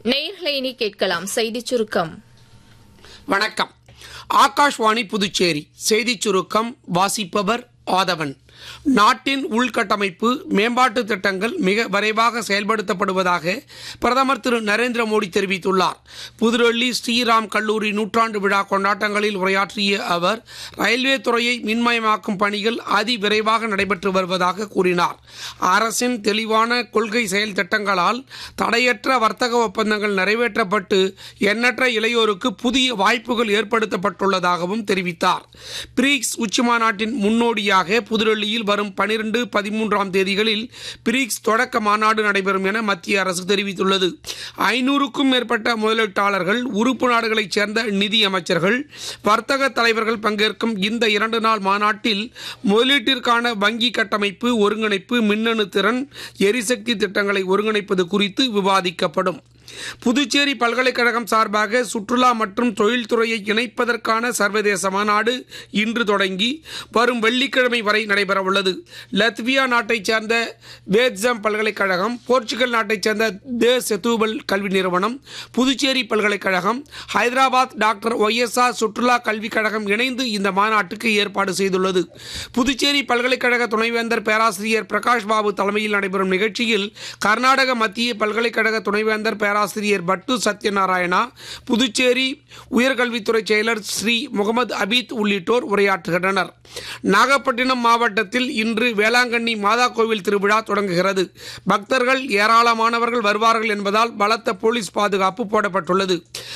நேயர்களை இனி கேட்கலாம் செய்திச் சுருக்கம் வணக்கம் ஆகாஷ்வாணி புதுச்சேரி செய்திச் சுருக்கம் வாசிப்பவர் ஆதவன் நாட்டின் உள்கட்டமைப்பு மேம்பாட்டு திட்டங்கள் மிக விரைவாக செயல்படுத்தப்படுவதாக பிரதமர் திரு நரேந்திர மோடி தெரிவித்துள்ளார் புதுடெல்லி ஸ்ரீராம் கல்லூரி நூற்றாண்டு விழா கொண்டாட்டங்களில் உரையாற்றிய அவர் ரயில்வே துறையை மின்மயமாக்கும் பணிகள் அதிவிரைவாக நடைபெற்று வருவதாக கூறினார் அரசின் தெளிவான கொள்கை செயல் திட்டங்களால் தடையற்ற வர்த்தக ஒப்பந்தங்கள் நிறைவேற்றப்பட்டு எண்ணற்ற இளையோருக்கு புதிய வாய்ப்புகள் ஏற்படுத்தப்பட்டுள்ளதாகவும் தெரிவித்தார் பிரிக்ஸ் உச்சிமாநாட்டின் முன்னோடியாக புதுடெல்லியில் வரும் பனிரெண்டு பதிமூன்றாம் தேதிகளில் பிரிக்ஸ் தொடக்க மாநாடு நடைபெறும் என மத்திய அரசு தெரிவித்துள்ளது ஐநூறுக்கும் மேற்பட்ட முதலீட்டாளர்கள் உறுப்பு நாடுகளைச் சேர்ந்த நிதி அமைச்சர்கள் வர்த்தக தலைவர்கள் பங்கேற்கும் இந்த இரண்டு நாள் மாநாட்டில் முதலீட்டிற்கான வங்கி கட்டமைப்பு ஒருங்கிணைப்பு மின்னணு திறன் எரிசக்தி திட்டங்களை ஒருங்கிணைப்பது குறித்து விவாதிக்கப்படும் புதுச்சேரி பல்கலைக்கழகம் சார்பாக சுற்றுலா மற்றும் தொழில்துறையை இணைப்பதற்கான சர்வதேச மாநாடு இன்று தொடங்கி வரும் வெள்ளிக்கிழமை வரை நடைபெறவுள்ளது லத்வியா நாட்டைச் சேர்ந்த வேத்சம் பல்கலைக்கழகம் போர்ச்சுகல் நாட்டைச் சேர்ந்த தே செத்தூபல் கல்வி நிறுவனம் புதுச்சேரி பல்கலைக்கழகம் ஹைதராபாத் டாக்டர் ஒய்எஸ்ஆர் சுற்றுலா கல்விக் கழகம் இணைந்து இந்த மாநாட்டுக்கு ஏற்பாடு செய்துள்ளது புதுச்சேரி பல்கலைக்கழக துணைவேந்தர் பேராசிரியர் பிரகாஷ் பாபு தலைமையில் நடைபெறும் நிகழ்ச்சியில் கர்நாடக மத்திய பல்கலைக்கழக துணைவேந்தர் பேராசிரியர் பட்டு சத்யநாராயணா புதுச்சேரி உயர்கல்வித்துறை செயலர் ஸ்ரீ முகமது அபீத் உள்ளிட்டோர் உரையாற்றுகின்றனர் நாகப்பட்டினம் மாவட்டத்தில் இன்று வேளாங்கண்ணி மாதா கோவில் திருவிழா தொடங்குகிறது பக்தர்கள் ஏராளமானவர்கள் வருவார்கள் என்பதால் பலத்த போலீஸ் பாதுகாப்பு போடப்பட்டுள்ளது